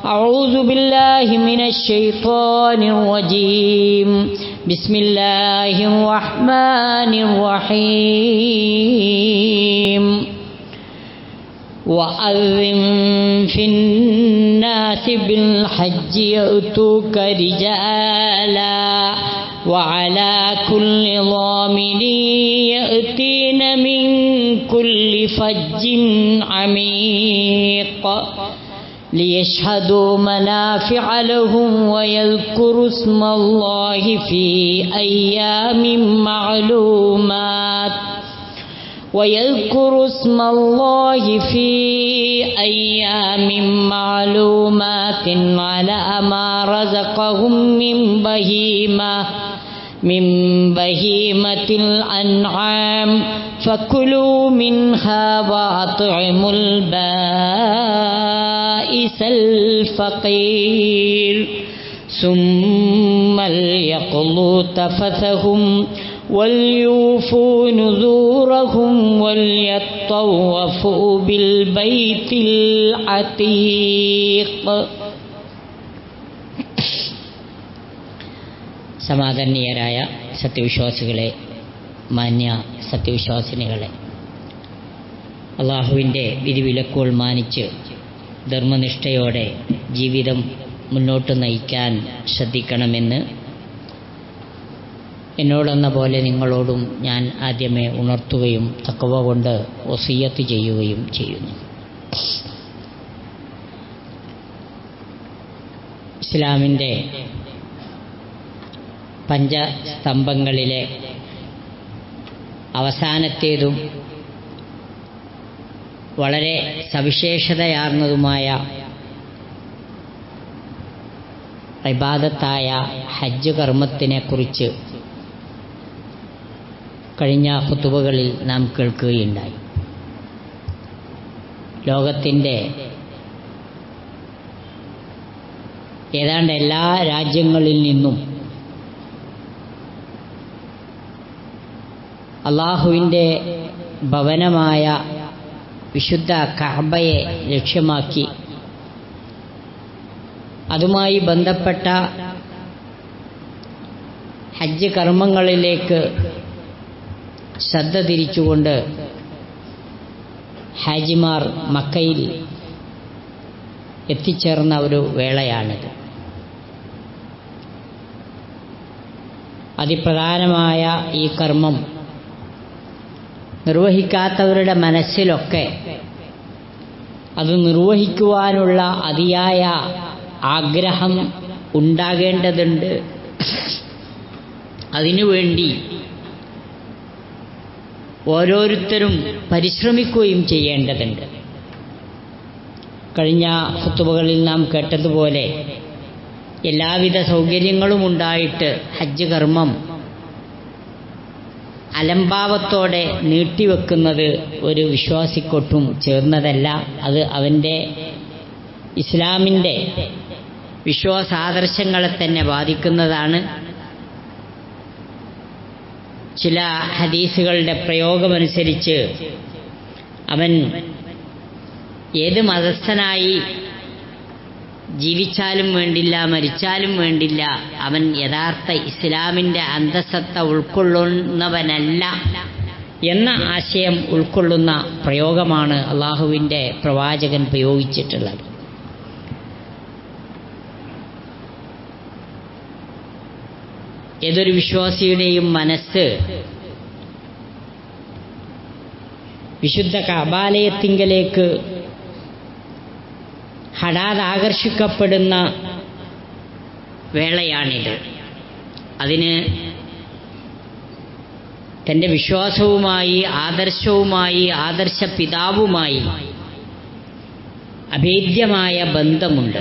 أعوذ بالله من الشيطان الرجيم بسم الله الرحمن الرحيم وأذن في الناس بالحج يأتوك رجالا وعلى كل ضامن يأتين من كل فج عميق ليشهدوا منافع لهم ويذكروا اسم الله في أيام معلومات ويذكروا اسم الله في أيام معلومات على ما رزقهم من بهيمة من بهيمة الأنعام فكلوا منها وأطعموا البائس الفقير ثم ليقضوا تفثهم وليوفوا نذورهم وليطوفوا بالبيت العتيق സമാദരണീയരായ സത്യവിശ്വാസികളെ മാന്യ സത്യവിശ്വാസിനികളെ അള്ളാഹുവിൻ്റെ വിധിവിലക്കുകൾ മാനിച്ച് ധർമ്മനിഷ്ഠയോടെ ജീവിതം മുന്നോട്ട് നയിക്കാൻ ശ്രദ്ധിക്കണമെന്ന് എന്നോടെന്ന പോലെ നിങ്ങളോടും ഞാൻ ആദ്യമേ ഉണർത്തുകയും തക്കവ കൊണ്ട് ഒസിയത്ത് ചെയ്യുകയും ചെയ്യുന്നു ഇസ്ലാമിൻ്റെ പഞ്ചസ്തംഭങ്ങളിലെ അവസാനത്തേതും വളരെ സവിശേഷതയാർന്നതുമായ ഇബാദത്തായ ഹജ്ജ് കർമ്മത്തിനെക്കുറിച്ച് കഴിഞ്ഞ കുത്തുബകളിൽ നാം കേൾക്കുകയുണ്ടായി ലോകത്തിൻ്റെ ഏതാണ്ട് എല്ലാ രാജ്യങ്ങളിൽ നിന്നും അള്ളാഹുവിൻ്റെ ഭവനമായ വിശുദ്ധ കഅബയെ ലക്ഷ്യമാക്കി അതുമായി ബന്ധപ്പെട്ട ഹജ്ജ് കർമ്മങ്ങളിലേക്ക് ശ്രദ്ധ തിരിച്ചുകൊണ്ട് ഹാജിമാർ മക്കയിൽ എത്തിച്ചേർന്ന ഒരു വേളയാണിത് അതിപ്രധാനമായ ഈ കർമ്മം നിർവഹിക്കാത്തവരുടെ മനസ്സിലൊക്കെ അത് നിർവഹിക്കുവാനുള്ള അതിയായ ആഗ്രഹം ഉണ്ടാകേണ്ടതുണ്ട് അതിനുവേണ്ടി ഓരോരുത്തരും പരിശ്രമിക്കുകയും ചെയ്യേണ്ടതുണ്ട് കഴിഞ്ഞ ഫുത്തുബകളിൽ നാം കേട്ടതുപോലെ എല്ലാവിധ സൗകര്യങ്ങളും ഉണ്ടായിട്ട് ഹജ്ജ് കർമ്മം അലംഭാവത്തോടെ നീട്ടിവെക്കുന്നത് ഒരു വിശ്വാസിക്കൊട്ടും ചേർന്നതല്ല അത് അവൻ്റെ ഇസ്ലാമിൻ്റെ വിശ്വാസാദർശങ്ങളെ തന്നെ ബാധിക്കുന്നതാണ് ചില ഹദീസുകളുടെ പ്രയോഗമനുസരിച്ച് അവൻ ഏത് മതസ്ഥനായി ജീവിച്ചാലും വേണ്ടില്ല മരിച്ചാലും വേണ്ടില്ല അവൻ യഥാർത്ഥ ഇസ്ലാമിൻ്റെ അന്തസത്ത ഉൾക്കൊള്ളുന്നവനല്ല എന്ന ആശയം ഉൾക്കൊള്ളുന്ന പ്രയോഗമാണ് അള്ളാഹുവിൻ്റെ പ്രവാചകൻ പ്രയോഗിച്ചിട്ടുള്ളത് ഏതൊരു വിശ്വാസിയുടെയും മനസ്സ് വിശുദ്ധ കബാലയത്തിങ്കലേക്ക് ഹഠാത് ആകർഷിക്കപ്പെടുന്ന വേളയാണിത് അതിന് തൻ്റെ വിശ്വാസവുമായി ആദർശവുമായി ആദർശ പിതാവുമായി അഭേദ്യമായ ബന്ധമുണ്ട്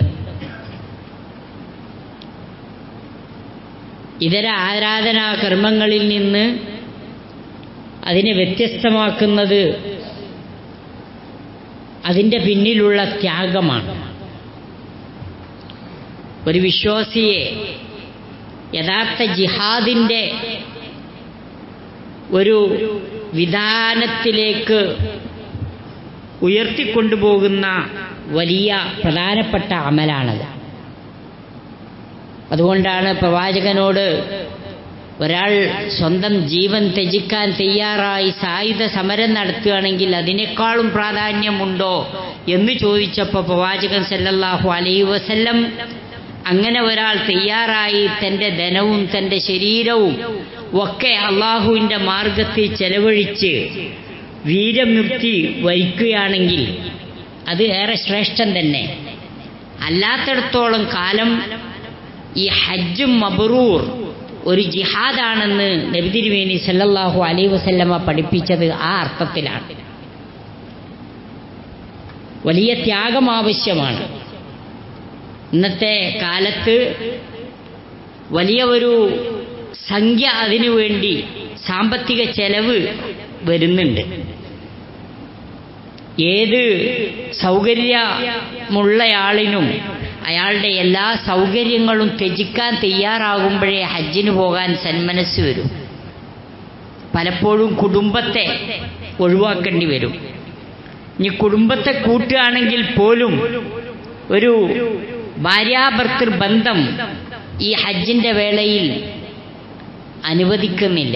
ഇതര ആരാധനാ കർമ്മങ്ങളിൽ നിന്ന് അതിനെ വ്യത്യസ്തമാക്കുന്നത് അതിൻ്റെ പിന്നിലുള്ള ത്യാഗമാണ് ഒരു വിശ്വാസിയെ യഥാർത്ഥ ജിഹാദിൻ്റെ ഒരു വിധാനത്തിലേക്ക് ഉയർത്തിക്കൊണ്ടുപോകുന്ന വലിയ പ്രധാനപ്പെട്ട അമലാണത് അതുകൊണ്ടാണ് പ്രവാചകനോട് ഒരാൾ സ്വന്തം ജീവൻ ത്യജിക്കാൻ തയ്യാറായി സായുധ സമരം നടത്തുകയാണെങ്കിൽ അതിനേക്കാളും പ്രാധാന്യമുണ്ടോ എന്ന് ചോദിച്ചപ്പോൾ പ്രവാചകൻ സല്ലല്ലാഹു അലൈഹി വസല്ലം അങ്ങനെ ഒരാൾ തയ്യാറായി തൻ്റെ ധനവും തൻ്റെ ശരീരവും ഒക്കെ അള്ളാഹുവിൻ്റെ മാർഗത്തിൽ ചെലവഴിച്ച് വീരമുക്തി വരിക്കുകയാണെങ്കിൽ അത് ഏറെ ശ്രേഷ്ഠം തന്നെ അല്ലാത്തിടത്തോളം കാലം ഈ ഹജ്ജും മബറൂർ ഒരു ജിഹാദാണെന്ന് നബിതിരുമേനി സല്ലല്ലാഹു അലൈഹി വസല്ലമ പഠിപ്പിച്ചത് ആ അർത്ഥത്തിലാണ് വലിയ ത്യാഗം ആവശ്യമാണ് ഇന്നത്തെ കാലത്ത് വലിയ ഒരു സംഖ്യ അതിനു വേണ്ടി സാമ്പത്തിക ചെലവ് വരുന്നുണ്ട് ഏത് സൗകര്യമുള്ളയാളിനും അയാളുടെ എല്ലാ സൗകര്യങ്ങളും ത്യജിക്കാൻ തയ്യാറാകുമ്പോഴേ ഹജ്ജിന് പോകാൻ സന്മനസ് വരും പലപ്പോഴും കുടുംബത്തെ ഒഴിവാക്കേണ്ടി വരും ഇനി കുടുംബത്തെ കൂട്ടുകയാണെങ്കിൽ പോലും ഒരു ഭാര്യാഭർത്തൃ ബന്ധം ഈ ഹജ്ജിന്റെ വേളയിൽ അനുവദിക്കുന്നില്ല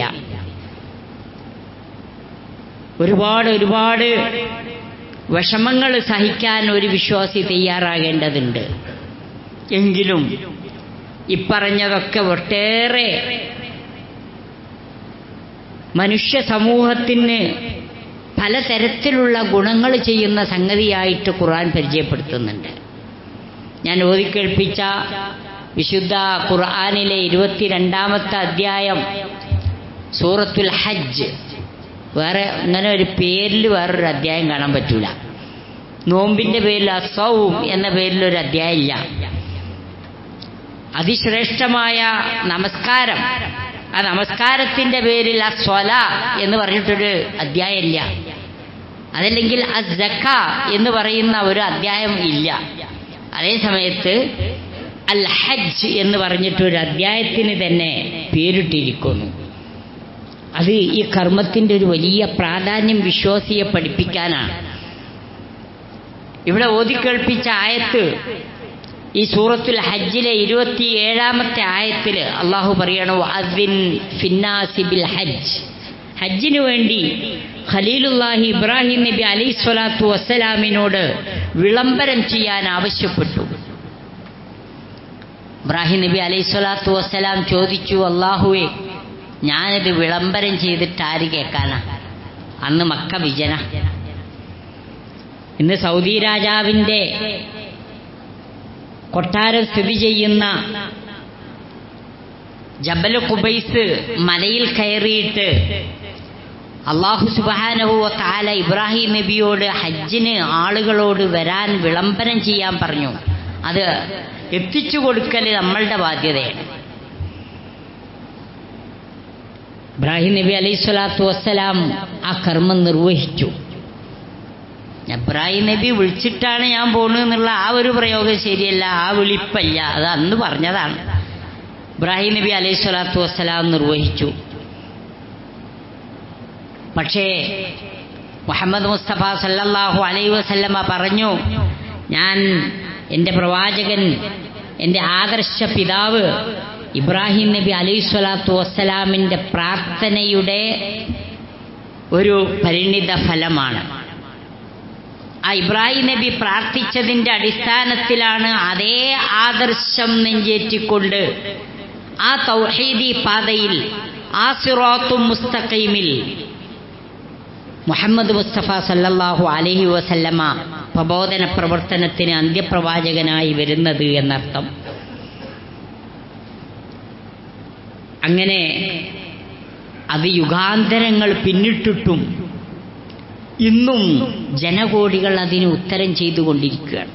ഒരുപാട് ഒരുപാട് വിഷമങ്ങൾ സഹിക്കാൻ ഒരു വിശ്വാസി തയ്യാറാകേണ്ടതുണ്ട് എങ്കിലും ഇപ്പറഞ്ഞതൊക്കെ ഒട്ടേറെ മനുഷ്യ സമൂഹത്തിന് പലതരത്തിലുള്ള ഗുണങ്ങൾ ചെയ്യുന്ന സംഗതിയായിട്ട് ഖുർആൻ പരിചയപ്പെടുത്തുന്നുണ്ട് ഞാൻ ഓതിക്കേൾപ്പിച്ച വിശുദ്ധ ഖുർആാനിലെ ഇരുപത്തിരണ്ടാമത്തെ അധ്യായം സൂറത്തുൽ ഹജ്ജ് വേറെ ഇങ്ങനെ ഒരു പേരിൽ വേറൊരു അധ്യായം കാണാൻ പറ്റൂല നോമ്പിന്റെ പേരിൽ അസൗം എന്ന പേരിൽ ഒരു അധ്യായം ഇല്ല അതിശ്രേഷ്ഠമായ നമസ്കാരം ആ നമസ്കാരത്തിന്റെ പേരിൽ ആ സ്വല എന്ന് പറഞ്ഞിട്ടൊരു അധ്യായം ഇല്ല അതല്ലെങ്കിൽ അസക്ക എന്ന് പറയുന്ന ഒരു അധ്യായം ഇല്ല അതേ സമയത്ത് അൽ ഹജ്ജ് എന്ന് പറഞ്ഞിട്ടൊരു അധ്യായത്തിന് തന്നെ പേരിട്ടിരിക്കുന്നു അത് ഈ കർമ്മത്തിന്റെ ഒരു വലിയ പ്രാധാന്യം വിശ്വാസിയെ പഠിപ്പിക്കാനാണ് ഇവിടെ ഓതിക്കേൾപ്പിച്ച ആയത്ത് ഈ സൂറത്തുൽ ഹജ്ജിലെ ഇരുപത്തിയേഴാമത്തെ ആയത്തിൽ അള്ളാഹു പറയണു അദിൻ ഫിന്നാസിബിൽ ഹജ്ജ് ഹജ്ജിനു വേണ്ടി ഖലീലുല്ലാഹി ഇബ്രാഹിം നബി അലൈഹി സ്വലാത്തു വസ്സലാമിനോട് വിളംബരം ചെയ്യാൻ ആവശ്യപ്പെട്ടു ഇബ്രാഹിം നബി അലൈഹി സ്വലാത്തു വസ്സലാം ചോദിച്ചു അള്ളാഹുവെ ഞാനിത് വിളംബരം ചെയ്തിട്ട് ആര് കേൾക്കാനാ അന്ന് മക്ക വിജന ഇന്ന് സൗദി രാജാവിൻ്റെ കൊട്ടാരം സ്ഥിതി ചെയ്യുന്ന ജബൽ കുബൈസ് മലയിൽ കയറിയിട്ട് അള്ളാഹു സുബാനഹുവ താല ഇബ്രാഹിം നബിയോട് ഹജ്ജിന് ആളുകളോട് വരാൻ വിളംബരം ചെയ്യാൻ പറഞ്ഞു അത് എത്തിച്ചു കൊടുക്കൽ നമ്മളുടെ ബാധ്യതയാണ് ഇബ്രാഹിം നബി അലൈഹി സ്വലാത്തു വസ്സലാം ആ കർമ്മം നിർവഹിച്ചു ഇബ്രാഹിം നബി വിളിച്ചിട്ടാണ് ഞാൻ പോണെന്നുള്ള ആ ഒരു പ്രയോഗം ശരിയല്ല ആ വിളിപ്പല്ല അത് അന്ന് പറഞ്ഞതാണ് ഇബ്രാഹിം നബി അലൈഹി സ്വലാത്തു വസ്സലാം നിർവഹിച്ചു പക്ഷേ മുഹമ്മദ് മുസ്തഫ സല്ലല്ലാഹു അലൈഹി വസല്ലമ പറഞ്ഞു ഞാൻ എൻ്റെ പ്രവാചകൻ എൻ്റെ ആദർശ പിതാവ് ഇബ്രാഹിം നബി അലൈഹി സ്വലാത്തു വസ്സലാമിൻ്റെ പ്രാർത്ഥനയുടെ ഒരു പരിണിത ഫലമാണ് ആ ഇബ്രാഹിം നബി പ്രാർത്ഥിച്ചതിൻ്റെ അടിസ്ഥാനത്തിലാണ് അതേ ആദർശം നെഞ്ചേറ്റിക്കൊണ്ട് ആ തൗഹീദി പാതയിൽ ആ സിറാത്തും മുസ്തഖീമിൽ മുഹമ്മദ് മുസ്തഫ സല്ലല്ലാഹു അലൈഹി വസല്ലമ പ്രബോധന പ്രവർത്തനത്തിന് അന്ത്യപ്രവാചകനായി വരുന്നത് എന്നർത്ഥം അങ്ങനെ അത് യുഗാന്തരങ്ങൾ പിന്നിട്ടിട്ടും ഇന്നും ജനകോടികൾ അതിന് ഉത്തരം ചെയ്തുകൊണ്ടിരിക്കുകയാണ്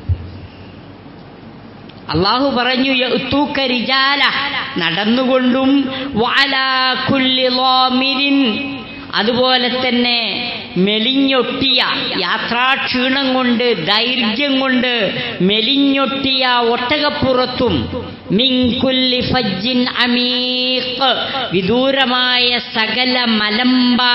അള്ളാഹു പറഞ്ഞു യഅ്തൂക റിജാല നടന്നുകൊണ്ടും വഅലാ കുല്ലി ളാമിരിൻ അതുപോലെ തന്നെ മെലിഞ്ഞൊട്ടിയ യാത്രാക്ഷീണം കൊണ്ട് ദൈർഘ്യം കൊണ്ട് മെലിഞ്ഞൊട്ടിയ ഒട്ടകപ്പുറത്തും മിൻകുല്ലി ഫജ്ജിൻ അമീഖ് വിദൂരമായ സകല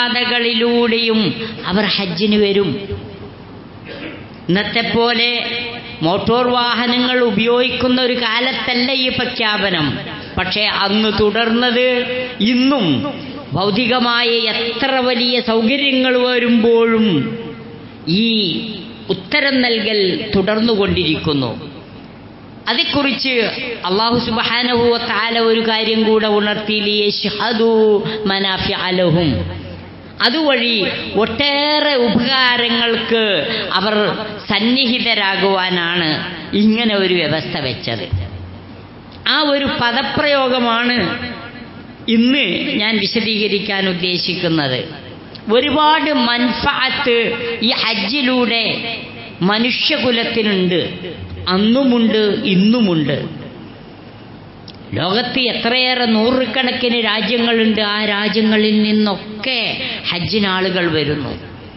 മലമ്പാതകളിലൂടെയും അവർ ഹജ്ജിന് വരും ഇന്നത്തെ പോലെ മോട്ടോർ വാഹനങ്ങൾ ഉപയോഗിക്കുന്ന ഒരു കാലത്തല്ല ഈ പ്രഖ്യാപനം പക്ഷേ അന്ന് തുടർന്നത് ഇന്നും ഭൗതികമായ എത്ര വലിയ സൗകര്യങ്ങൾ വരുമ്പോഴും ഈ ഉത്തരം നൽകൽ തുടർന്നുകൊണ്ടിരിക്കുന്നു അതേക്കുറിച്ച് അള്ളാഹു സുബാനഹുവ താല ഒരു കാര്യം കൂടെ ഉണർത്തിയിലേഹു മനാഫി അലഹും അതുവഴി ഒട്ടേറെ ഉപകാരങ്ങൾക്ക് അവർ സന്നിഹിതരാകുവാനാണ് ഇങ്ങനെ ഒരു വ്യവസ്ഥ വെച്ചത് ആ ഒരു പദപ്രയോഗമാണ് ഇന്ന് ഞാൻ വിശദീകരിക്കാൻ ഉദ്ദേശിക്കുന്നത് ഒരുപാട് മൻഫാത്ത് ഈ ഹജ്ജിലൂടെ മനുഷ്യകുലത്തിനുണ്ട് അന്നുമുണ്ട് ഇന്നുമുണ്ട് ലോകത്ത് എത്രയേറെ നൂറുകണക്കിന് രാജ്യങ്ങളുണ്ട് ആ രാജ്യങ്ങളിൽ നിന്നൊക്കെ ഹജ്ജിനാളുകൾ വരുന്നു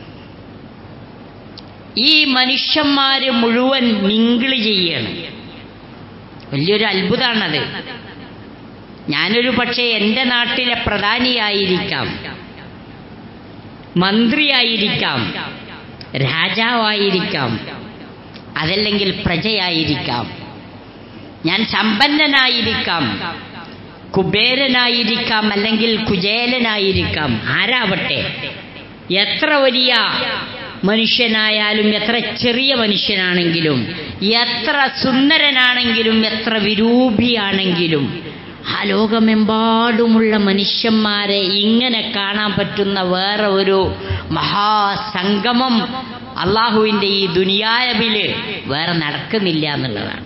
ഈ മനുഷ്യന്മാര് മുഴുവൻ മിങ്കിള് ചെയ്യണം വലിയൊരു അത്ഭുതമാണത് ഞാനൊരു പക്ഷേ എൻ്റെ നാട്ടിലെ പ്രധാനിയായിരിക്കാം മന്ത്രിയായിരിക്കാം രാജാവായിരിക്കാം അതല്ലെങ്കിൽ പ്രജയായിരിക്കാം ഞാൻ സമ്പന്നനായിരിക്കാം കുബേരനായിരിക്കാം അല്ലെങ്കിൽ കുചേലനായിരിക്കാം ആരാവട്ടെ എത്ര വലിയ മനുഷ്യനായാലും എത്ര ചെറിയ മനുഷ്യനാണെങ്കിലും എത്ര സുന്ദരനാണെങ്കിലും എത്ര വിരൂപിയാണെങ്കിലും ആ ലോകമെമ്പാടുമുള്ള മനുഷ്യന്മാരെ ഇങ്ങനെ കാണാൻ പറ്റുന്ന വേറെ ഒരു മഹാസംഗമം അള്ളാഹുവിൻ്റെ ഈ ദുനിയാവില് വേറെ നടക്കുന്നില്ല എന്നുള്ളതാണ്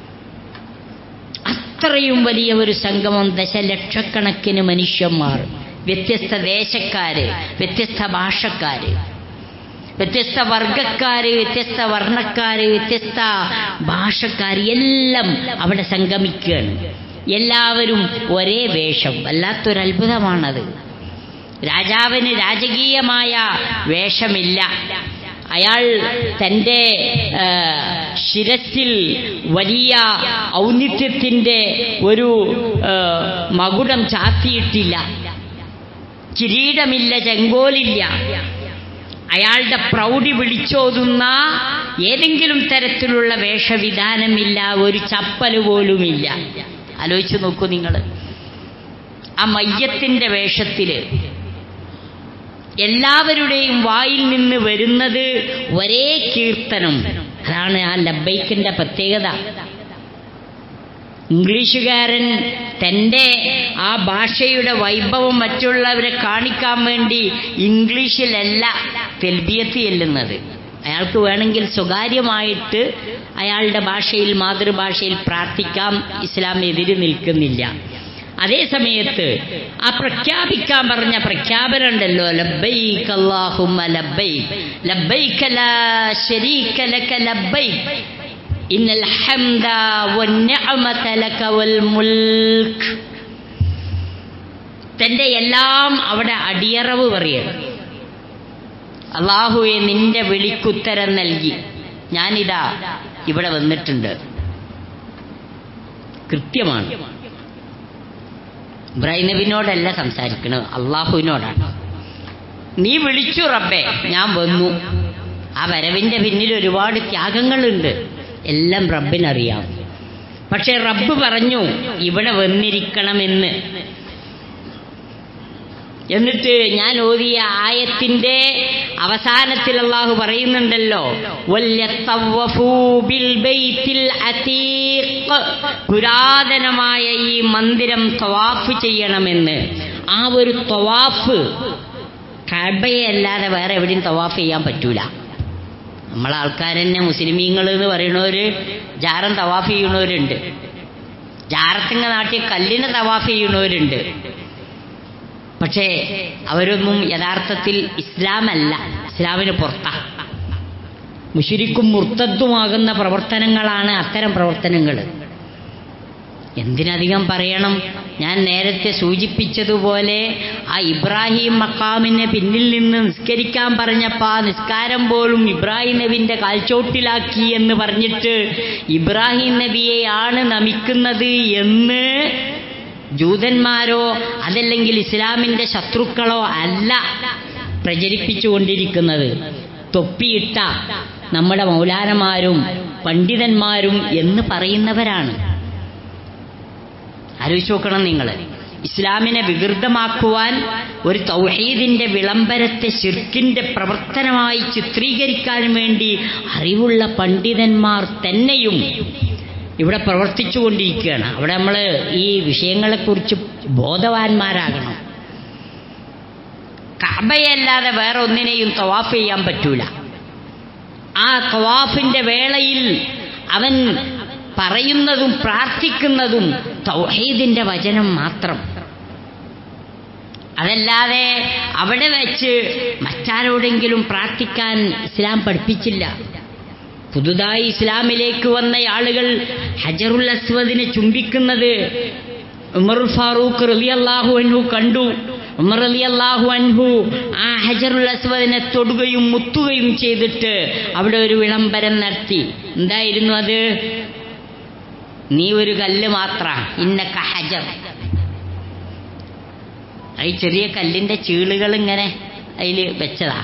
അത്രയും വലിയ ഒരു സംഗമം ദശലക്ഷക്കണക്കിന് മനുഷ്യന്മാർ വ്യത്യസ്ത ദേശക്കാര് വ്യത്യസ്ത ഭാഷക്കാര് വ്യത്യസ്ത വർഗക്കാര് വ്യത്യസ്ത വർണ്ണക്കാര് വ്യത്യസ്ത ഭാഷക്കാര് എല്ലാം അവിടെ സംഗമിക്കുകയാണ് എല്ലാവരും ഒരേ വേഷം വല്ലാത്തൊരു അത്ഭുതമാണത് രാജാവിന് രാജകീയമായ വേഷമില്ല അയാൾ തൻ്റെ ആ, ശിരസിൽ വലിയ ഔന്നിത്യത്തിൻ്റെ ഒരു ആ, മകുടം ചാത്തിയിട്ടില്ല കിരീടമില്ല ചെങ്കോലില്ല അയാളുടെ പ്രൗഢി വിളിച്ചോതുന്ന ഏതെങ്കിലും തരത്തിലുള്ള വേഷവിധാനമില്ല ഒരു ചപ്പല് പോലുമില്ല ആലോചിച്ച് നോക്കൂ നിങ്ങൾ ആ മയ്യത്തിന്റെ വേഷത്തില് എല്ലാവരുടെയും വായിൽ നിന്ന് വരുന്നത് ഒരേ കീർത്തനം അതാണ് ആ ലബൈക്കിന്റെ പ്രത്യേകത ഇംഗ്ലീഷുകാരൻ തൻ്റെ ആ ഭാഷയുടെ വൈഭവം മറ്റുള്ളവരെ കാണിക്കാൻ വേണ്ടി ഇംഗ്ലീഷിലല്ല തെൽബിയത്ത് ചെല്ലുന്നത് അയാൾക്ക് വേണമെങ്കിൽ സ്വകാര്യമായിട്ട് അയാളുടെ ഭാഷയിൽ മാതൃഭാഷയിൽ പ്രാർത്ഥിക്കാം ഇസ്ലാം എതിര് നിൽക്കുന്നില്ല അതേ സമയത്ത് ആ പ്രഖ്യാപിക്കാൻ പറഞ്ഞ പ്രഖ്യാപനം ഉണ്ടല്ലോ ലബ്ബൈക്ക് അല്ലാഹുമ്മ ലബ്ബൈക്ക് ലബ്ബൈക്ക് ലാ ശരീക ലക ലബ്ബൈക്ക് ഇന്നൽ ഹംദ വന്നിഅമത ലക വൽ മുൽക്ക് തന്റെ എല്ലാം അവിടെ അടിയറവ് പറയണം അള്ളാഹുവെ നിന്റെ വിളിക്കുത്തരം നൽകി ഞാനിതാ ഇവിടെ വന്നിട്ടുണ്ട് കൃത്യമാണ് ഇബ്രാഹിം നബിനോടല്ല സംസാരിക്കുന്നത് അള്ളാഹുവിനോടാണ് നീ വിളിച്ചു റബ്ബേ ഞാൻ വന്നു ആ വരവിന്റെ പിന്നിൽ ഒരുപാട് ത്യാഗങ്ങളുണ്ട് എല്ലാം റബ്ബിനറിയാം പക്ഷെ റബ്ബ് പറഞ്ഞു ഇവിടെ വന്നിരിക്കണമെന്ന് എന്നിട്ട് ഞാൻ ഓതിയ ആയത്തിന്റെ അവസാനത്തിൽ അള്ളാഹു പറയുന്നുണ്ടല്ലോ വല്യത്തവ്വഫൂ ബിൽ ബൈത്തിൽ അതീഖ്. പുരാതനമായ ഈ മന്ദിരം തവാഫ് ചെയ്യണമെന്ന് ആ ഒരു തവാഫ് കബയെ അല്ലാതെ വേറെ എവിടെയും തവാഫ് ചെയ്യാൻ പറ്റൂല നമ്മളെ ആൾക്കാർ തന്നെ മുസ്ലിമീങ്ങൾ എന്ന് പറയുന്നവര് ജാറം തവാഫ് ചെയ്യണവരുണ്ട് ജാറത്തിങ്ങ നാട്ടിൽ കല്ലിന് തവാഫ് ചെയ്യണവരുണ്ട് പക്ഷേ അവരൊന്നും യഥാർത്ഥത്തിൽ ഇസ്ലാമല്ല ഇസ്ലാമിന് പുറത്താ മുഷിരിക്കും മുർത്തദ്ദുമാകുന്ന പ്രവർത്തനങ്ങളാണ് അത്തരം പ്രവർത്തനങ്ങൾ എന്തിനധികം പറയണം ഞാൻ നേരത്തെ സൂചിപ്പിച്ചതുപോലെ ആ ഇബ്രാഹിം മക്കാമിനെ പിന്നിൽ നിന്ന് നിസ്കരിക്കാൻ പറഞ്ഞപ്പോൾ ആ നിസ്കാരം പോലും ഇബ്രാഹിം നബിന്റെ കാൽച്ചോട്ടിലാക്കി എന്ന് പറഞ്ഞിട്ട് ഇബ്രാഹിം നബിയെയാണ് നമിക്കുന്നത് എന്ന് ജൂതന്മാരോ അതല്ലെങ്കിൽ ഇസ്ലാമിന്റെ ശത്രുക്കളോ അല്ല പ്രചരിപ്പിച്ചുകൊണ്ടിരിക്കുന്നത് തൊപ്പിയിട്ട നമ്മുടെ മൗലാനമാരും പണ്ഡിതന്മാരും എന്ന് പറയുന്നവരാണ് ആലോചിച്ച് നോക്കണം നിങ്ങൾ ഇസ്ലാമിനെ വികൃതമാക്കുവാൻ ഒരു തൗഹീദിന്റെ വിളംബരത്തെ ശിർക്കിന്റെ പ്രവർത്തനമായി ചിത്രീകരിക്കാൻ വേണ്ടി അറിവുള്ള പണ്ഡിതന്മാർ തന്നെയും ഇവിടെ പ്രവർത്തിച്ചുകൊണ്ടിരിക്കുകയാണ് അവിടെ നമ്മൾ ഈ വിഷയങ്ങളെക്കുറിച്ച് ബോധവാന്മാരാകണം കബയല്ലാതെ വേറെ ഒന്നിനെയും തവാഫ് ചെയ്യാൻ പറ്റൂല ആ തവാഫിന്റെ വേളയിൽ അവൻ പറയുന്നതും പ്രാർത്ഥിക്കുന്നതും തൗഹീദിന്റെ വചനം മാത്രം അതല്ലാതെ അവിടെ വെച്ച് മറ്റാരോടെങ്കിലും പ്രാർത്ഥിക്കാൻ ഇസ്ലാം പഠിപ്പിച്ചില്ല പുതുതായി ഇസ്ലാമിലേക്ക് വന്ന ആളുകൾ ഹജറുൽ അസ്വദിനെ ചുംബിക്കുന്നത് ഉമർ ഫാറൂഖ് റളിയല്ലാഹു അൻഹു കണ്ടു ഉമർ റളിയല്ലാഹു അൻഹു ആ ഹജറുൽ അസ്വദിനെ തൊടുകയും മുത്തുകയും ചെയ്തിട്ട് അവിടെ ഒരു വിളംബരം നടത്തി എന്തായിരുന്നു അത് നീ ഒരു കല്ല് മാത്ര ഇന്നക്ക ഹജർ ഈ ചെറിയ കല്ലിന്റെ ചീളുകൾ ഇങ്ങനെ അതിൽ വെച്ചതാ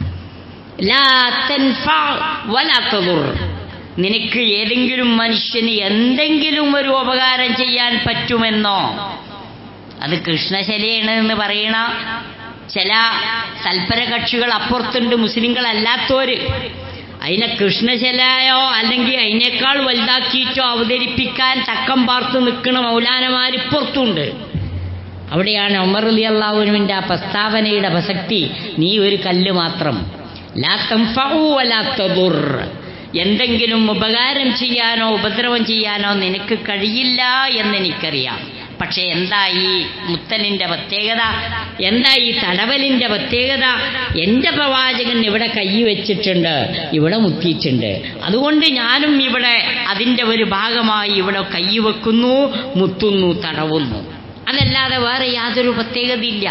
ലാ തൻഫഅ വലാ തദുർ. നിനക്ക് ഏതെങ്കിലും മനുഷ്യന് എന്തെങ്കിലും ഒരു ഉപകാരം ചെയ്യാൻ പറ്റുമെന്നോ അത് കൃഷ്ണശലിയാണ് എന്ന് പറയണ ചില തൽപര കക്ഷികൾ അപ്പുറത്തുണ്ട് മുസ്ലിങ്ങളല്ലാത്തോര് അതിനെ കൃഷ്ണശലായോ അല്ലെങ്കിൽ അതിനേക്കാൾ വലുതാക്കിയിട്ടോ അവതരിപ്പിക്കാൻ തക്കം പാർത്ത് നിൽക്കുന്ന മൗലാനമാർ ഇപ്പുറത്തുണ്ട് അവിടെയാണ് ഉമർ അലി അള്ളാഹുവിൻ്റെ ആ പ്രസ്താവനയുടെ പ്രസക്തി നീ ഒരു കല്ല് മാത്രം ലാ തൻഫഉ വലാ തദുർ. എന്തെങ്കിലും ഉപകാരം ചെയ്യാനോ ഉപദ്രവം ചെയ്യാനോ നിനക്ക് കഴിയില്ല എന്നെനിക്കറിയാം പക്ഷെ എന്താ ഈ മുത്തലിന്റെ പ്രത്യേകത എന്താ ഈ തടവലിന്റെ പ്രത്യേകത എന്റെ പ്രവാചകൻ ഇവിടെ കൈ വെച്ചിട്ടുണ്ട് ഇവിടെ മുത്തിയിട്ടുണ്ട് അതുകൊണ്ട് ഞാനും ഇവിടെ അതിന്റെ ഒരു ഭാഗമായി ഇവിടെ കൈ വെക്കുന്നു മുത്തുന്നു തടവുന്നു അതല്ലാതെ വേറെ യാതൊരു പ്രത്യേകതയില്ല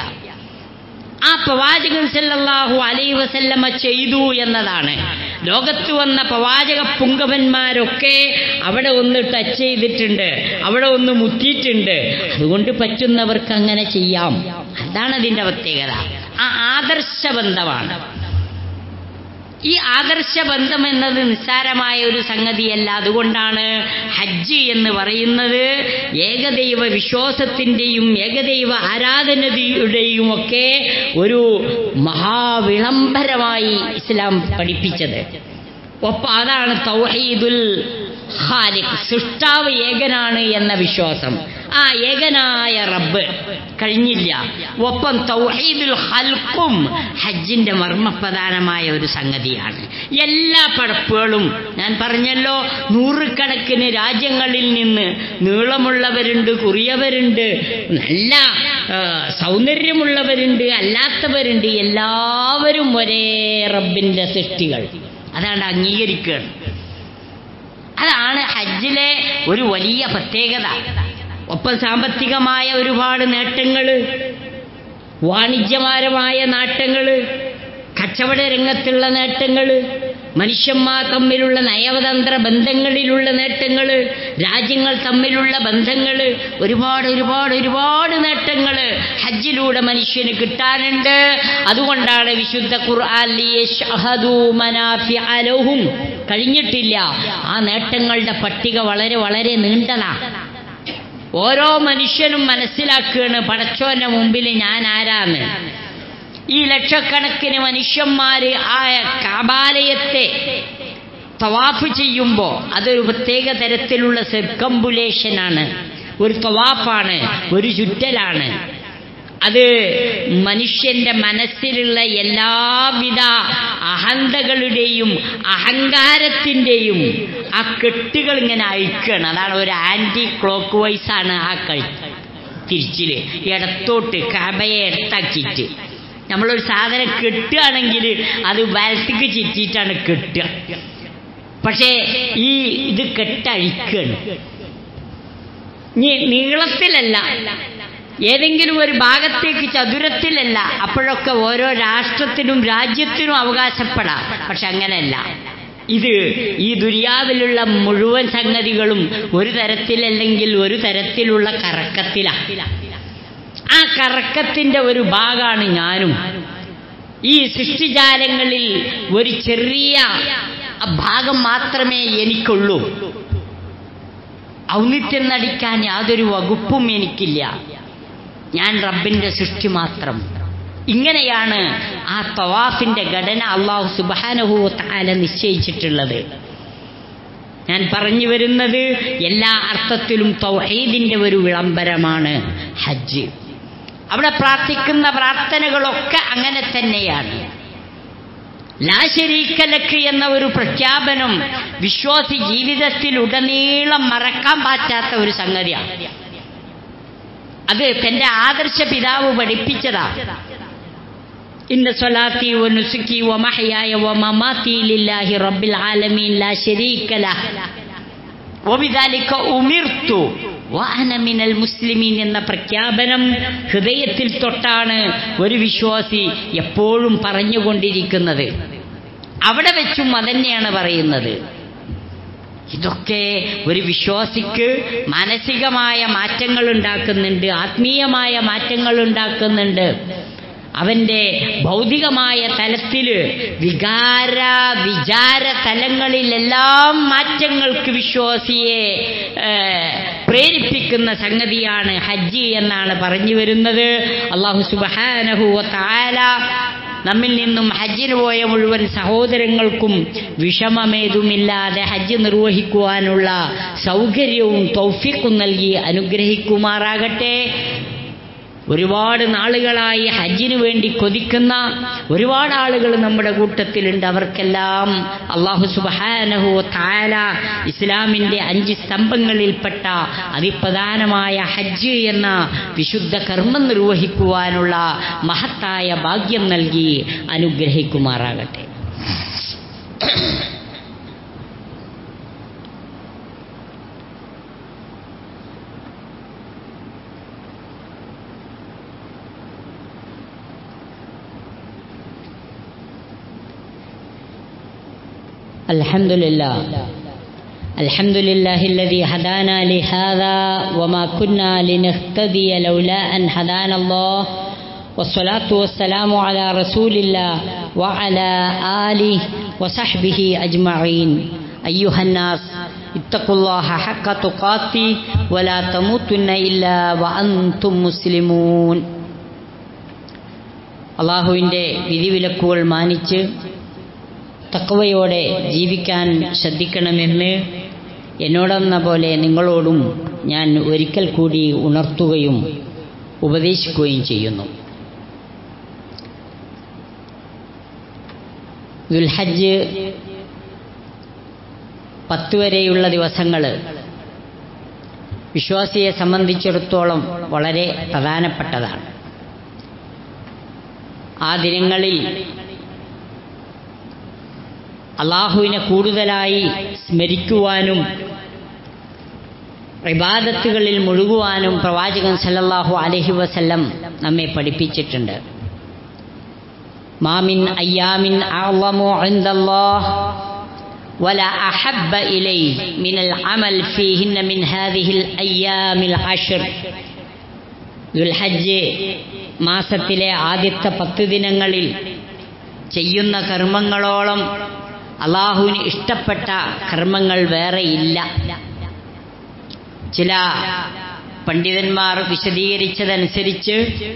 ആ പ്രവാചകൻ സല്ലല്ലാഹു അലൈഹി വസല്ലമ ചെയ്തു എന്നതാണ് ലോകത്ത് വന്ന പ്രവാചക പുങ്കവന്മാരൊക്കെ അവിടെ ഒന്ന് ടച്ച് ചെയ്തിട്ടുണ്ട് അവിടെ ഒന്ന് മുത്തിയിട്ടുണ്ട് അതുകൊണ്ട് പറ്റുന്നവർക്ക് അങ്ങനെ ചെയ്യാം അതാണ് അതിന്റെ പ്രത്യേകത ആ ആദർശബന്ധമാണ് ഈ ആദർശബന്ധം എന്നത് നിസ്സാരമായ ഒരു സംഗതിയല്ല അതുകൊണ്ടാണ് ഹജ്ജ് എന്ന് പറയുന്നത് ഏകദൈവ വിശ്വാസത്തിൻ്റെയും ഏകദൈവ ആരാധനയുടെയും ഒക്കെ ഒരു മഹാവിളംബരമായി ഇസ്ലാം പഠിപ്പിച്ചത് ഒപ്പം അതാണ് തൗഹീദുൽ ഖാലിഖ് സൃഷ്ടാവ് ഏകനാണ് എന്ന വിശ്വാസം ആ ഏകനായ റബ്ബ് കഴിഞ്ഞില്ല ഒപ്പം തൗഹീദുൽ ഹൽക്കും ഹജ്ജിന്റെ മർമ്മപ്രധാനമായ ഒരു സംഗതിയാണ് എല്ലാ പടപ്പുകളും ഞാൻ പറഞ്ഞല്ലോ നൂറുകണക്കിന് രാജ്യങ്ങളിൽ നിന്ന് നീളമുള്ളവരുണ്ട് കുറിയവരുണ്ട് നല്ല ആ, സൗന്ദര്യമുള്ളവരുണ്ട് അല്ലാത്തവരുണ്ട് എല്ലാവരും ഒരേ റബ്ബിന്റെ സൃഷ്ടികൾ അതാണ് അംഗീകരിക്കുകയാണ് അതാണ് ഹജ്ജിലെ ഒരു വലിയ പ്രത്യേകത ഒപ്പം സാമ്പത്തികമായ ഒരുപാട് നേട്ടങ്ങൾ വാണിജ്യപരമായ നേട്ടങ്ങൾ കച്ചവട രംഗത്തുള്ള നേട്ടങ്ങൾ മനുഷ്യന്മാർ തമ്മിലുള്ള നയതന്ത്ര ബന്ധങ്ങളിലുള്ള നേട്ടങ്ങൾ രാജ്യങ്ങൾ തമ്മിലുള്ള ബന്ധങ്ങൾ ഒരുപാട് ഒരുപാട് ഒരുപാട് നേട്ടങ്ങൾ ഹജ്ജിലൂടെ മനുഷ്യന് കിട്ടാനുണ്ട് അതുകൊണ്ടാണ് വിശുദ്ധ ഖുർആൻ ലിയശ്ഹദൂ മനാഫിഅ ലഹും കഴിഞ്ഞിട്ടില്ല ആ നേട്ടങ്ങളുടെ പട്ടിക വളരെ വളരെ നീണ്ടതാണ് ഓരോ മനുഷ്യനും മനസ്സിലാക്കുകയാണ് പടച്ചോന്റെ മുമ്പിൽ ഞാൻ ആരാന്ന് ഈ ലക്ഷക്കണക്കിന് മനുഷ്യന്മാര് ആ കാബാലയത്തെ തവാഫ് ചെയ്യുമ്പോ അതൊരു പ്രത്യേക തരത്തിലുള്ള സർക്കംബുലേഷനാണ് ഒരു തവാഫാണ് ഒരു ചുറ്റലാണ് അത് മനുഷ്യന്റെ മനസ്സിലുള്ള എല്ലാവിധ അഹന്തകളുടെയും അഹങ്കാരത്തിന്റെയും ആ കെട്ടുകൾ ഇങ്ങനെ അഴിക്കുകയാണ് അതാണ് ഒരു ആന്റി ക്ലോക്ക് വൈസ് ആണ് ആ കഴി തിരിച്ചില് ഇടത്തോട്ട് കബയെ ഇടത്താക്കിയിട്ട് നമ്മളൊരു സാധനം കെട്ടുകയാണെങ്കിൽ അത് വലത്തേക്ക് ചുറ്റിയിട്ടാണ് കെട്ടുക പക്ഷേ ഈ ഇത് കെട്ടഴിക്കുകയാണ് ഇനി നീളത്തിലല്ല ഏതെങ്കിലും ഒരു ഭാഗത്തേക്ക് ചതുരത്തിലല്ല അപ്പോഴൊക്കെ ഓരോ രാഷ്ട്രത്തിനും രാജ്യത്തിനും അവകാശപ്പെടാം പക്ഷെ അങ്ങനെയല്ല ഇത് ഈ ദുര്യാവിലുള്ള മുഴുവൻ സംഗതികളും ഒരു തരത്തിലല്ലെങ്കിൽ ഒരു തരത്തിലുള്ള കറക്കത്തിലാണ് ആ കറക്കത്തിന്റെ ഒരു ഭാഗമാണ് ഞാനും ഈ സൃഷ്ടിജാലങ്ങളിൽ ഒരു ചെറിയ ആ ഭാഗം മാത്രമേ എനിക്കുള്ളൂ ഔന്നിത്യം നടിക്കാൻ യാതൊരു വകുപ്പും എനിക്കില്ല ഞാൻ റബ്ബിന്റെ സൃഷ്ടി മാത്രം ഇങ്ങനെയാണ് ആ തവാഫിന്റെ ഘടന അള്ളാഹു സുബാനഹു താല നിശ്ചയിച്ചിട്ടുള്ളത് ഞാൻ പറഞ്ഞു വരുന്നത് എല്ലാ അർത്ഥത്തിലും തൗഹീദിന്റെ ഒരു വിളംബരമാണ് ഹജ്ജ് അവിടെ പ്രാർത്ഥിക്കുന്ന പ്രാർത്ഥനകളൊക്കെ അങ്ങനെ തന്നെയാണ് ലാശരീക്കലക്ക് എന്ന ഒരു പ്രഖ്യാപനം വിശ്വാസി ജീവിതത്തിൽ ഉടനീളം മറക്കാൻ പറ്റാത്ത ഒരു സംഗതിയാണ് അത് തന്റെ ആദർശ പിതാവ് പഠിപ്പിച്ചതാ ഇന്ന സ്വലാത്തി വ നുസുക്കി വ മഹയായ വ മമാത്തി ലില്ലാഹി റബ്ബിൽ ആലമീൻ ലാ ശരീക ലഹ് വബിദാലിക ഉമിർത്തു വഅന മിനൽ മുസ്ലിമീൻ എന്ന പ്രഖ്യാപനം ഹൃദയത്തിൽ തൊട്ടാണ് ഒരു വിശ്വാസി എപ്പോഴും പറഞ്ഞുകൊണ്ടിരിക്കുന്നത് അവിടെ വെച്ചും അതന്നെയാണ് പറയുന്നത് ഇതൊക്കെ ഒരു വിശ്വാസിക്ക് മാനസികമായ മാറ്റങ്ങൾ ഉണ്ടാക്കുന്നുണ്ട് ആത്മീയമായ മാറ്റങ്ങൾ ഉണ്ടാക്കുന്നുണ്ട് അവന്റെ ഭൗതികമായ തലത്തില് വികാര വിചാര തലങ്ങളിലെല്ലാം മാറ്റങ്ങൾക്ക് വിശ്വാസിയെ ഏഹ്, പ്രേരിപ്പിക്കുന്ന സംഗതിയാണ് ഹജ്ജ് എന്നാണ് പറഞ്ഞു വരുന്നത് അള്ളാഹു സുബാനഹുവ താല നമ്മിൽ നിന്നും ഹജ്ജിന് പോയ മുഴുവൻ സഹോദരങ്ങൾക്കും വിഷമമേതുമില്ലാതെ ഹജ്ജ് നിർവഹിക്കുവാനുള്ള സൗകര്യവും തൗഫിക്കും നൽകി അനുഗ്രഹിക്കുമാറാകട്ടെ ഒരുപാട് നാളുകളായി ഹജ്ജിന് വേണ്ടി കൊതിക്കുന്ന ഒരുപാട് ആളുകൾ നമ്മുടെ കൂട്ടത്തിലുണ്ട് അവർക്കെല്ലാം അള്ളാഹു സുബാനഹു താല ഇസ്ലാമിൻ്റെ അഞ്ച് സ്തംഭങ്ങളിൽപ്പെട്ട അതിപ്രധാനമായ ഹജ്ജ് എന്ന വിശുദ്ധ കർമ്മം നിർവഹിക്കുവാനുള്ള മഹത്തായ ഭാഗ്യം നൽകി അനുഗ്രഹിക്കുമാറാകട്ടെ الحمد لله الحمد لله الذي هدانا لهذا وما كنا لنهتدي لولا أن هدانا الله والصلاة والسلام على رسول الله وعلى آله وصحبه أجمعين أيها الناس اتقوا الله حق تقاته ولا تموتن إلا وأنتم مسلمون അള്ളാഹുവിൻ്റെ വിധിവിലക്കുകൾ മാനിച്ച് തക്കവയോടെ ജീവിക്കാൻ ശ്രദ്ധിക്കണമെന്ന് എന്നോടെന്ന പോലെ നിങ്ങളോടും ഞാൻ ഒരിക്കൽ കൂടി ഉണർത്തുകയും ഉപദേശിക്കുകയും ചെയ്യുന്നു ദുൽഹജ്ജ് പത്ത് വരെയുള്ള ദിവസങ്ങൾ വിശ്വാസിയെ സംബന്ധിച്ചിടത്തോളം വളരെ പ്രധാനപ്പെട്ടതാണ് ആ ദിനങ്ങളിൽ അള്ളാഹുവിനെ കൂടുതലായി സ്മരിക്കുവാനും ഇബാദത്തുകളിൽ മുഴുകുവാനും പ്രവാചകൻ സല്ലല്ലാഹു അലൈഹി വസല്ലം നമ്മെ പഠിപ്പിച്ചിട്ടുണ്ട് മാമിൻ അയ്യാമിൻ അഅ്ളമു ഇൻദല്ലാഹ് ولا أحب إليه من العمل فيهن من هذه الأيام العشر ദുൽഹജ്ജ് മാസത്തിലെ ആദ്യത്തെ പത്ത് ദിനങ്ങളിൽ ചെയ്യുന്ന കർമ്മങ്ങളോളം അള്ളാഹുവിന് ഇഷ്ടപ്പെട്ട കർമ്മങ്ങൾ വേറെ ഇല്ല ചില പണ്ഡിതന്മാർ വിശദീകരിച്ചതനുസരിച്ച്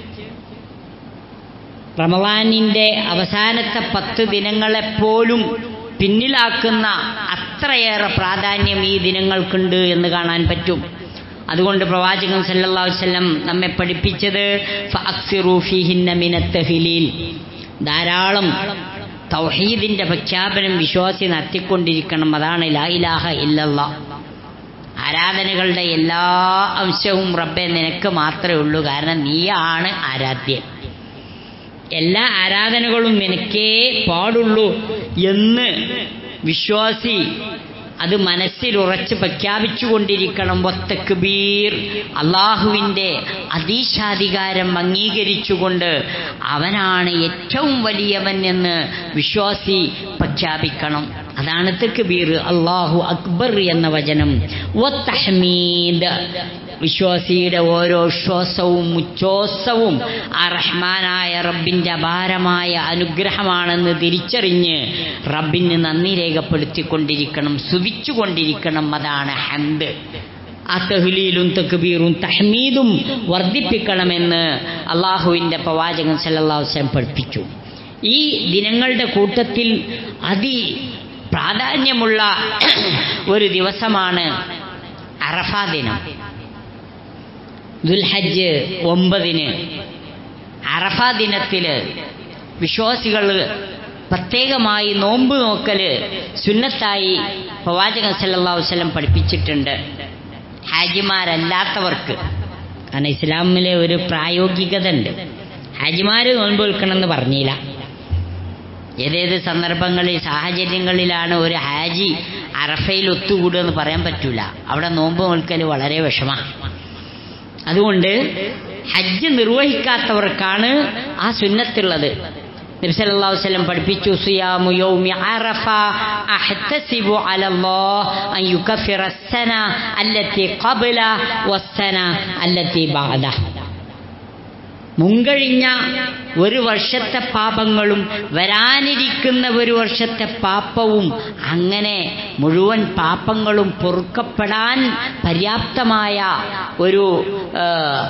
റമവാനിൻ്റെ അവസാനത്തെ പത്ത് ദിനങ്ങളെപ്പോലും പിന്നിലാക്കുന്ന അത്രയേറെ പ്രാധാന്യം ഈ ദിനങ്ങൾക്കുണ്ട് എന്ന് കാണാൻ പറ്റും അതുകൊണ്ട് പ്രവാചകൻ സല്ലല്ലാഹു അലൈഹി വസല്ലം നമ്മെ പഠിപ്പിച്ചത് ഫഅക്സിറു ഫീഹിന്ന മിനത്ത് തഹ്ലീൽ ധാരാളം തൗഹീദിന്റെ പ്രഖ്യാപനം വിശ്വാസി നടത്തിക്കൊണ്ടിരിക്കണം അതാണ് ലാ ഇലാഹ ഇല്ലല്ലാ ആരാധനകളുടെ എല്ലാ അംശവും റബ്ബെ നിനക്ക് മാത്രമേ ഉള്ളൂ കാരണം നീയാണ് ആരാധ്യൻ എല്ലാ ആരാധനകളും നിനക്കേ പാടുള്ളൂ എന്ന് വിശ്വാസി അത് മനസ്സിൽ ഉറച്ച് പ്രഖ്യാപിച്ചുകൊണ്ടിരിക്കണം വത്തക്ബീർ അള്ളാഹുവിൻ്റെ അതീശാധികാരം അംഗീകരിച്ചുകൊണ്ട് അവനാണ് ഏറ്റവും വലിയവൻ എന്ന് വിശ്വാസി പ്രഖ്യാപിക്കണം അതാണ് തക്ബീർ അള്ളാഹു അക്ബർ എന്ന വചനം വത്തഹ്മീദ് വിശ്വാസിയുടെ ഓരോ ശ്വാസവും ഉച്ഛ്വാസവും ആ റഹ്മാനായ റബ്ബിന്റെ അപാരമായ അനുഗ്രഹമാണെന്ന് തിരിച്ചറിഞ്ഞ് റബ്ബിന് നന്ദി രേഖപ്പെടുത്തിക്കൊണ്ടിരിക്കണം സ്തുതിച്ചുകൊണ്ടിരിക്കണം അതാണ് ഹന്ത് ആ തഹ്ലീലും തക്ബീറും തഹ്മീദും വർദ്ധിപ്പിക്കണമെന്ന് അള്ളാഹുവിൻ്റെ പ്രവാചകൻ സല്ലല്ലാഹു അലൈഹി വസല്ലം പഠിപ്പിച്ചു ഈ ദിനങ്ങളുടെ കൂട്ടത്തിൽ അതി പ്രാധാന്യമുള്ള ഒരു ദിവസമാണ് അറഫാ ദിനം ദുൽഹജ്ജ് ഒമ്പതിന് അറഫാ ദിനത്തിൽ വിശ്വാസികൾ പ്രത്യേകമായി നോമ്പ് നോക്കല് സുന്നത്തായി പ്രവാചകൻ സല്ലല്ലാഹു അലൈഹി വസല്ലം പഠിപ്പിച്ചിട്ടുണ്ട് ഹാജിമാരല്ലാത്തവർക്ക് കാരണം ഇസ്ലാമിലെ ഒരു പ്രായോഗികത ഉണ്ട് ഹാജിമാർ നോൻപ് വെൽക്കണമെന്ന് പറഞ്ഞില്ല ഏതേത് സന്ദർഭങ്ങളിൽ സാഹചര്യങ്ങളിലാണ് ഒരു ഹാജി അറഫയിൽ ഒത്തുകൂടുക എന്ന് പറയാൻ പറ്റൂല അവിടെ നോമ്പ് നോൽക്കൽ വളരെ വിഷമാണ് അതുകൊണ്ട് ഹജ്ജ് നിർവഹിക്കാത്തവർക്കാണ് ആ സുന്നത്തുള്ളത് നബി സല്ലല്ലാഹു അലൈഹി വസല്ലം പഠിപ്പിച്ചു സിയാമു യൗമി അറഫ അഹ്തസിബു അലല്ലാഹ് അൻ യുകഫിറ السന അല്ലത്തി ഖബല വസ്സന അല്ലത്തി ബഅദ മുൻകഴിഞ്ഞ ഒരു വർഷത്തെ പാപങ്ങളും വരാനിരിക്കുന്ന ഒരു വർഷത്തെ പാപവും അങ്ങനെ മുഴുവൻ പാപങ്ങളും പൊറുക്കപ്പെടാൻ പര്യാപ്തമായ ഒരു ആ,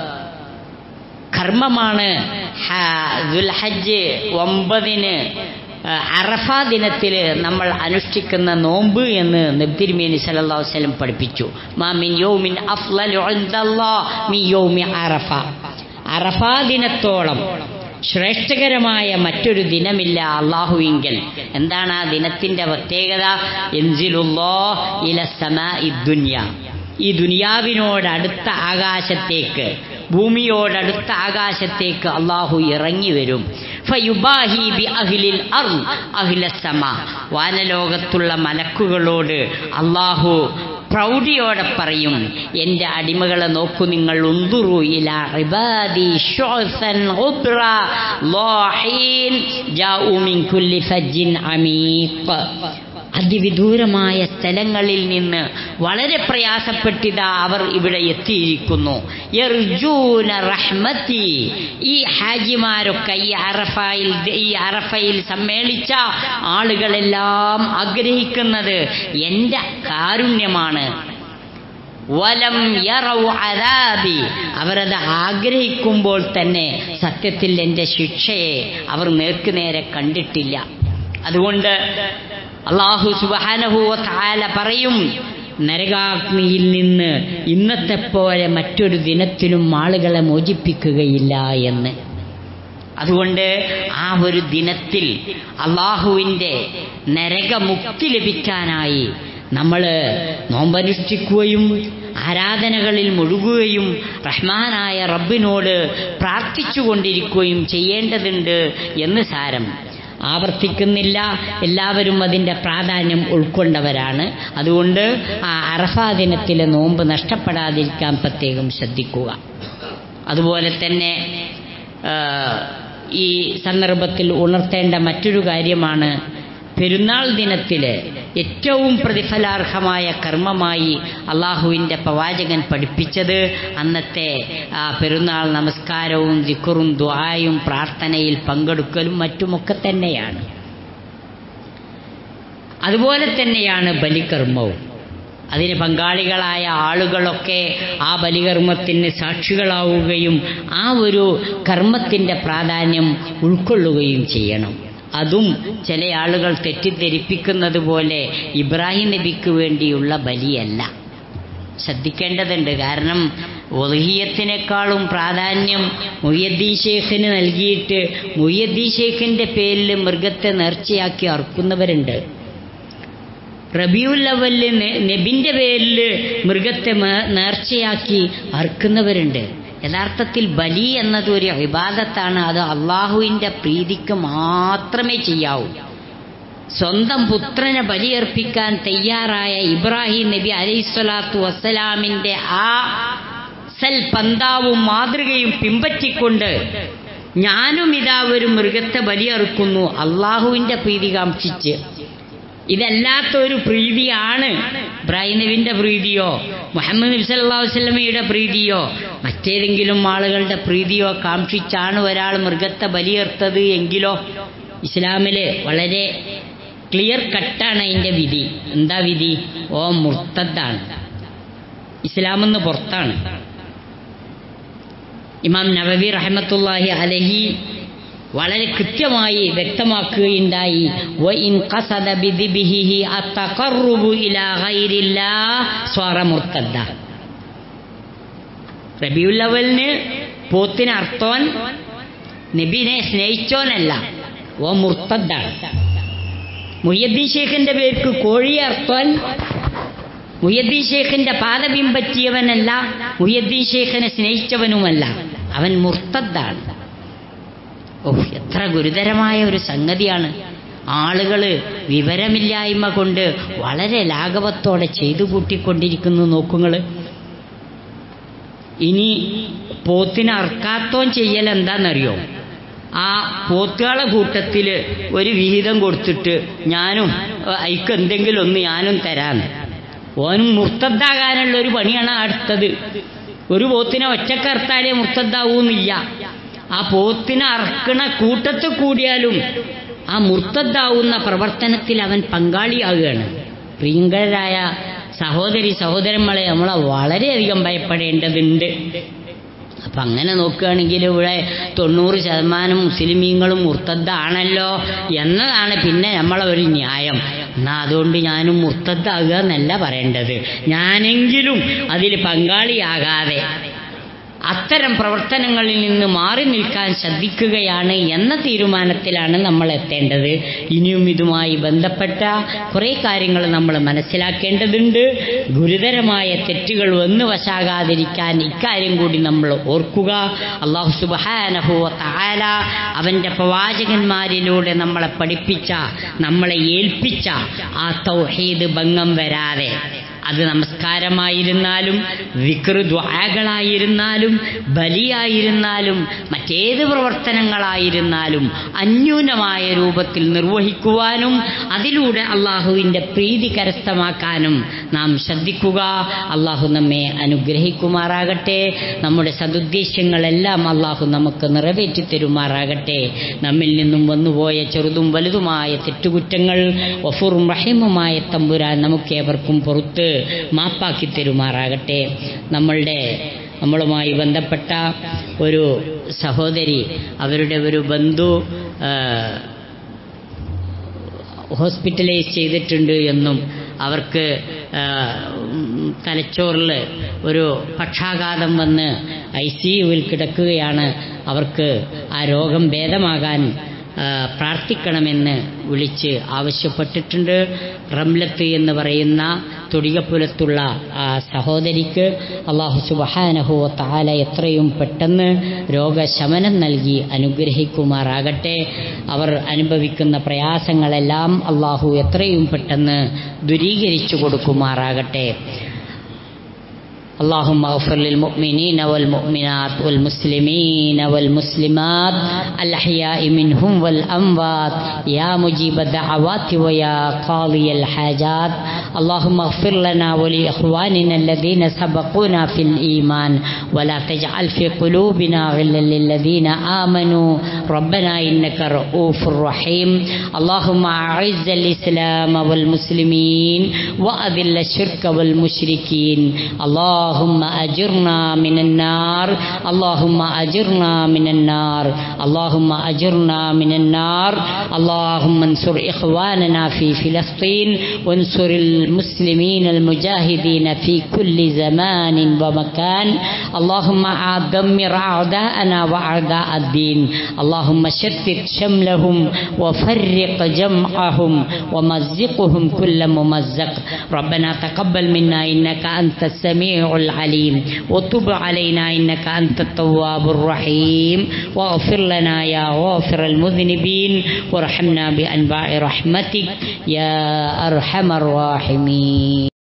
കർമ്മമാണ് ഹ- ദുൽഹജ്ജ് ഒമ്പതിന് ആ, അറഫാ ദിനത്തിൽ നമ്മൾ അനുഷ്ഠിക്കുന്ന നോമ്പ് എന്ന് നബ്തിരിമേനി സല്ലല്ലാഹു അലൈഹി വസല്ലം പഠിപ്പിച്ചു മാ മിൻ യൗമിൻ അഫ്ളലു ഇൻദല്ലാഹ് മിൻ യൗമി അറഫ അറഫാ ദിനത്തോളം ശ്രേഷ്ഠകരമായ മറ്റൊരു ദിനമില്ല അള്ളാഹുവിങ്കൽ എന്താണ് ആ ദിനത്തിന്റെ പ്രത്യേകത എൻസിലുള്ളോ ഇല സമാഇ ദുനിയ ഈ ദുനിയാവിനോടടുത്ത ആകാശത്തേക്ക് ഭൂമിയോടടുത്ത ആകാശത്തേക്ക് അള്ളാഹു ഇറങ്ങി വരും ഫയുബാഹി ബി അഹ്ലിൽ അർള് അഹ്ല സമ വാനലോകത്തുള്ള മലക്കുകളോട് അള്ളാഹു പ്രൗഢിയോടെ പറയും എൻ്റെ അടിമകളെ നോക്കൂ നിങ്ങൾ ഉന്തുറു ഇല ഇബാദി ശുഅസൻ ഉബ്ര ളാഹീൻ ജാഉ മിൻ കുല്ലി ഫജ്ജിൻ അമീഖ് അതിവിദൂരമായ സ്ഥലങ്ങളിൽ നിന്ന് വളരെ പ്രയാസപ്പെട്ടിതാ അവർ ഇവിടെ എത്തിയിരിക്കുന്നു യർജൂന റഹ്മത്തി ഈ ഹാജിമാരൊക്കെ ഈ അറഫയിൽ ഈ അറഫയിൽ സമ്മേളിച്ച ആളുകളെല്ലാം ആഗ്രഹിക്കുന്നത് എൻ്റെ കാരുണ്യമാണ് വലം യറൗ അദാബി അവരത് ആഗ്രഹിക്കുമ്പോൾ തന്നെ സത്യത്തിൽ എൻ്റെ ശിക്ഷയെ അവർ നേർക്കുനേരെ കണ്ടിട്ടില്ല അതുകൊണ്ട് അള്ളാഹു സുബാനഹുവ താല പറയും നരകാഗ്നിയിൽ നിന്ന് ഇന്നത്തെ പോലെ മറ്റൊരു ദിനത്തിലും ആളുകളെ മോചിപ്പിക്കുകയില്ല എന്ന് അതുകൊണ്ട് ആ ഒരു ദിനത്തിൽ അള്ളാഹുവിൻ്റെ നരകമുക്തി ലഭിക്കാനായി നമ്മൾ നോമ്പനുഷ്ഠിക്കുകയും ആരാധനകളിൽ മുഴുകുകയും റഹ്മാനായ റബ്ബിനോട് പ്രാർത്ഥിച്ചുകൊണ്ടിരിക്കുകയും ചെയ്യേണ്ടതുണ്ട് എന്ന് സാരം ആവർത്തിക്കുന്നില്ല എല്ലാവരും അതിൻ്റെ പ്രാധാന്യം ഉൾക്കൊണ്ടവരാണ് അതുകൊണ്ട് ആ അറഫാ ദിനത്തിലെ നോമ്പ് നഷ്ടപ്പെടാതിരിക്കാൻ പ്രത്യേകം ശ്രദ്ധിക്കുക അതുപോലെ തന്നെ ആ, ഈ സന്ദർഭത്തിൽ ഉണർത്തേണ്ട മറ്റൊരു കാര്യമാണ് പെരുന്നാൾ ദിനത്തിൽ ഏറ്റവും പ്രതിഫലാർഹമായ കർമ്മമായി അള്ളാഹുവിൻ്റെ പ്രവാചകൻ പഠിപ്പിച്ചത് അന്നത്തെ ആ പെരുന്നാൾ നമസ്കാരവും ദിക്കുറും ദ്വായും പ്രാർത്ഥനയിൽ പങ്കെടുക്കലും മറ്റുമൊക്കെ തന്നെയാണ് അതുപോലെ തന്നെയാണ് ബലികർമ്മവും അതിന് പങ്കാളികളായ ആളുകളൊക്കെ ആ ബലികർമ്മത്തിന് സാക്ഷികളാവുകയും ആ ഒരു കർമ്മത്തിൻ്റെ പ്രാധാന്യം ഉൾക്കൊള്ളുകയും ചെയ്യണം അതും ചില ആളുകൾ തെറ്റിദ്ധരിപ്പിക്കുന്നത് പോലെ ഇബ്രാഹിം നബിക്ക് വേണ്ടിയുള്ള ബലിയല്ല ശ്രദ്ധിക്കേണ്ടതുണ്ട് കാരണം ഒലഹിയത്തിനേക്കാളും പ്രാധാന്യം മുയ്യദ്ദീൻ ഷേഖിന് നൽകിയിട്ട് മുയ്യദ്ദീൻ ഷേഖിൻ്റെ പേരിൽ മൃഗത്തെ നേർച്ചയാക്കി അർക്കുന്നവരുണ്ട് റബിയുൽ അവല് നബിന്റെ പേരിൽ മൃഗത്തെ മേ- നേർച്ചയാക്കി അർക്കുന്നവരുണ്ട് യഥാർത്ഥത്തിൽ ബലി എന്നത് ഒരു വിവാദത്താണ് അത് അള്ളാഹുവിൻ്റെ പ്രീതിക്ക് മാത്രമേ ചെയ്യാവൂ സ്വന്തം പുത്രനെ ബലിയർപ്പിക്കാൻ തയ്യാറായ ഇബ്രാഹിം നബി അലൈഹിസ്വലാത്തു വസ്സലാമിൻ്റെ ആ സൽ പന്താവും മാതൃകയും പിമ്പറ്റിക്കൊണ്ട് ഞാനും ഇതാ ഒരു മൃഗത്തെ ബലിയറുക്കുന്നു അള്ളാഹുവിൻ്റെ പ്രീതി കാംക്ഷിച്ച് ഇതല്ലാത്ത ഒരു പ്രീതിയാണ് ഇബ്രാഹിം നബിന്റെ പ്രീതിയോ മുഹമ്മദ് നബി സല്ലല്ലാഹു അലൈഹി വസല്ലമയുടെ പ്രീതിയോ മറ്റേതെങ്കിലും ആളുകളുടെ പ്രീതിയോ കാക്ഷിച്ചാണ് ഒരാൾ മൃഗത്തെ ബലിയേർത്തത് എങ്കിലോ ഇസ്ലാമില് വളരെ ക്ലിയർ കട്ടാണ് അതിന്റെ വിധി എന്താ വിധി ഓ മുർത്തദ്ദാണ് ഇസ്ലാമെന്ന് പുറത്താണ് ഇമാം നബവി റഹ്മത്തുള്ളാഹി അലഹി വളരെ കൃത്യമായി വ്യക്തമാക്കുകയുണ്ടായി വഇൻ ഖസദ ബിദിബിഹിഹി അത്തഖറുബു ഇലാ ഗൈരില്ലാഹ് സ്വറ മുർത്തദ്ദ റബിയുൽ അവലിന് പോത്തിന് അർത്ഥോൻ നബിനെ സ്നേഹിച്ചോനല്ല ഓ മുർത്തദ്ദാണ് മുയ്യദ്ദീൻ ഷേഖിന്റെ പേർക്ക് കോഴിയെ അർത്ഥോൻ മുയ്യദ്ദീൻ ഷേഖിന്റെ പാത പിൻപറ്റിയവനല്ല മുയ്യദ്ദീൻ ഷേഖിനെ സ്നേഹിച്ചവനുമല്ല അവൻ മുർത്തദ്ദാണ് ഓഹ് എത്ര ഗുരുതരമായ ഒരു സംഗതിയാണ് ആളുകൾ വിവരമില്ലായ്മ കൊണ്ട് വളരെ ലാഘവത്തോടെ ചെയ്തു കൂട്ടിക്കൊണ്ടിരിക്കുന്നു നോക്കുങ്ങൾ ഇനി പോത്തിനെ അർക്കാത്തോൻ ചെയ്യൽ എന്താണെന്നറിയോ ആ പോത്തുകളെ കൂട്ടത്തിൽ ഒരു വിഹിതം കൊടുത്തിട്ട് ഞാനും അയക്ക് എന്തെങ്കിലും ഒന്ന് ഞാനും തരാന്ന് ഓനും മുർത്തദ്ദാകാനുള്ള ഒരു പണിയാണ് അടുത്തത് ഒരു പോത്തിനെ ഒറ്റക്കർത്താലേ മുർത്തദ്ദാവൂന്നില്ല ആ പോത്തിനെ അറക്കണ കൂട്ടത്തിൽ കൂടിയാലും ആ മുർത്തദ്ദാവുന്ന പ്രവർത്തനത്തിൽ അവൻ പങ്കാളിയാകുകയാണ് പ്രിയങ്കരായ സഹോദരി സഹോദരന്മാരെ നമ്മളെ വളരെയധികം ഭയപ്പെടേണ്ടതുണ്ട് അപ്പം അങ്ങനെ നോക്കുകയാണെങ്കിൽ ഇവിടെ തൊണ്ണൂറ് ശതമാനം മുസ്ലിമീങ്ങളും മുർത്തദ്ദാണല്ലോ എന്നതാണ് പിന്നെ നമ്മളെ ഒരു ന്യായം എന്നാൽ അതുകൊണ്ട് ഞാനും മുർത്തദ്ദാകുക എന്നല്ല പറയേണ്ടത് ഞാനെങ്കിലും അതിൽ പങ്കാളിയാകാതെ അത്തരം പ്രവർത്തനങ്ങളിൽ നിന്ന് മാറി നിൽക്കാൻ ശ്രദ്ധിക്കുകയാണ് എന്ന തീരുമാനത്തിലാണ് നമ്മൾ എത്തേണ്ടത് ഇനിയും ഇതുമായി ബന്ധപ്പെട്ട കുറേ കാര്യങ്ങൾ നമ്മൾ മനസ്സിലാക്കേണ്ടതുണ്ട് ഗുരുതരമായ തെറ്റുകൾ വന്നു വശാകാതിരിക്കാൻ ഇക്കാര്യം കൂടി നമ്മൾ ഓർക്കുക അള്ളാഹു സുബാനഹുവ താല അവൻ്റെ പ്രവാചകന്മാരിലൂടെ നമ്മളെ പഠിപ്പിച്ച നമ്മളെ ഏൽപ്പിച്ച ആ തൗഹീദ് ഭംഗം വരാതെ അത് നമസ്കാരമായിരുന്നാലും വിക്ർ ദ്വാകളായിരുന്നാലും ബലിയായിരുന്നാലും മറ്റേത് പ്രവർത്തനങ്ങളായിരുന്നാലും അന്യൂനമായ രൂപത്തിൽ നിർവഹിക്കുവാനും അതിലൂടെ അള്ളാഹുവിൻ്റെ പ്രീതി കരസ്ഥമാക്കാനും നാം ശ്രദ്ധിക്കുക അള്ളാഹു നമ്മെ അനുഗ്രഹിക്കുമാറാകട്ടെ നമ്മുടെ സതുദ്ദേശങ്ങളെല്ലാം അള്ളാഹു നമുക്ക് നിറവേറ്റി തരുമാറാകട്ടെ നമ്മിൽ നിന്നും വന്നുപോയ ചെറുതും വലുതുമായ തെറ്റുകുറ്റങ്ങൾ വഫുറും റഹിമുമായ തമ്പുരാൻ നമുക്കേവർക്കും പുറത്ത് മാപ്പാക്കി തരുമാറാകട്ടെ നമ്മളുടെ നമ്മളുമായി ബന്ധപ്പെട്ട ഒരു സഹോദരി അവരുടെ ഒരു ബന്ധു ഹോസ്പിറ്റലൈസ് ചെയ്തിട്ടുണ്ട് എന്നും അവർക്ക് തലച്ചോറിൽ ഒരു പക്ഷാഘാതം വന്ന് ഐ സി യുവിൽ കിടക്കുകയാണ് അവർക്ക് ആ രോഗം ഭേദമാകാൻ പ്രാർത്ഥിക്കണമെന്ന് വിളിച്ച് ആവശ്യപ്പെട്ടിട്ടുണ്ട് റംലത്ത് എന്ന് പറയുന്ന തൊടികപ്പുലത്തുള്ള ആ സഹോദരിക്ക് അള്ളാഹു സുബഹാനഹുവ താല എത്രയും പെട്ടെന്ന് രോഗശമനം നൽകി അനുഗ്രഹിക്കുമാറാകട്ടെ അവർ അനുഭവിക്കുന്ന പ്രയാസങ്ങളെല്ലാം അള്ളാഹു എത്രയും പെട്ടെന്ന് ദുരീകരിച്ചു കൊടുക്കുമാറാകട്ടെ اللهم اغفر للمؤمنين والمؤمنات والمسلمين والمسلمات الأحياء منهم والأموات يا مجيب الدعوات ويا قاضي الحاجات اللهم اغفر لنا ولإخواننا الذين سبقونا في الإيمان ولا تجعل في قلوبنا غلا للذين آمنوا ربنا إنك رؤوف رحيم اللهم أعز الإسلام والمسلمين وأذل الشرك والمشركين الله اللهم أجرنا من النار اللهم أجرنا من النار اللهم أجرنا من النار اللهم انصر إخواننا في فلسطين وانصر المسلمين المجاهدين في كل زمان ومكان اللهم دمر أعداءنا وأعداء الدين اللهم شتت شملهم وفرق جمعهم ومزقهم كل ممزق ربنا تقبل منا إنك أنت السميع العليم وتب علينا إنك أنت التواب الرحيم واغفر لنا يا غافر المذنبين وارحمنا بأنواع رحمتك يا أرحم الراحمين